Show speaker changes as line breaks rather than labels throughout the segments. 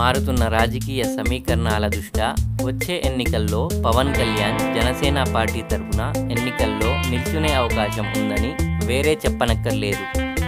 మారుతున్న రాజకీయ సమీకరణాల దృష్ట్యా వచ్చే ఎన్నికల్లో పవన్ కళ్యాణ్ జనసేన పార్టీ తరపున ఎన్నికల్లో నిల్చునే అవకాశం ఉందని వేరే చెప్పనక్కర్లేదు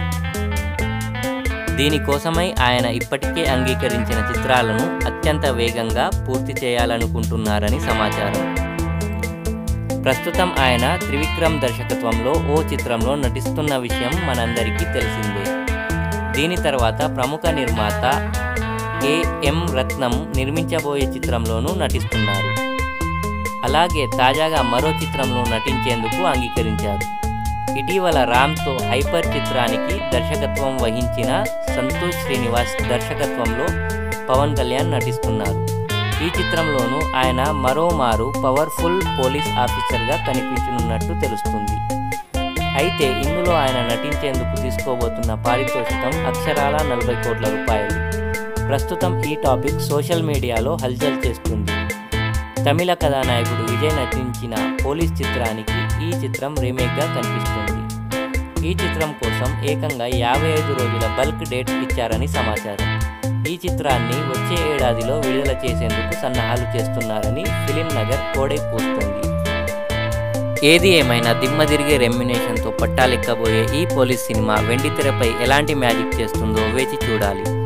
దీనికోసమై ఆయన ఇప్పటికే అంగీకరించిన చిత్రాలను అత్యంత వేగంగా పూర్తి చేయాలనుకుంటున్నారని సమాచారం ప్రస్తుతం ఆయన త్రివిక్రమ్ దర్శకత్వంలో ఓ చిత్రంలో నటిస్తున్న విషయం మనందరికీ తెలిసిందే దీని తర్వాత ప్రముఖ నిర్మాత ఏఎం రత్నం నిర్మించబోయే చిత్రంలోనూ నటిస్తున్నారు అలాగే తాజాగా మరో చిత్రంలో నటించేందుకు అంగీకరించారు ఇటీవల రామ్తో హైపర్ చిత్రానికి దర్శకత్వం వహించిన సంతోష్ శ్రీనివాస్ దర్శకత్వంలో పవన్ కళ్యాణ్ నటిస్తున్నారు ఈ చిత్రంలోనూ ఆయన మరోమారు పవర్ఫుల్ పోలీస్ ఆఫీసర్గా కనిపించనున్నట్టు తెలుస్తుంది అయితే ఇందులో ఆయన నటించేందుకు తీసుకోబోతున్న పారితోషికం అక్షరాల నలభై కోట్ల రూపాయలు ప్రస్తుతం ఈ టాపిక్ సోషల్ మీడియాలో హల్చల్ చేస్తుంది తమిళ కథానాయకుడు విజయ్ నటించిన పోలీస్ చిత్రానికి ఈ చిత్రం రీమేక్గా కనిపిస్తుంది ఈ చిత్రం కోసం ఏకంగా యాభై ఐదు రోజుల బల్క్ డేట్ ఇచ్చారని సమాచారం ఈ చిత్రాన్ని వచ్చే ఏడాదిలో విడుదల చేసేందుకు సన్నాహాలు చేస్తున్నారని ఫిలిం నగర్ కోడై పూస్తుంది ఏది ఏమైనా దిమ్మ తిరిగే రెమ్యునేషన్తో పట్టాలెక్కబోయే ఈ పోలీస్ సినిమా వెండితెరపై ఎలాంటి మ్యాజిక్ చేస్తుందో వేచి చూడాలి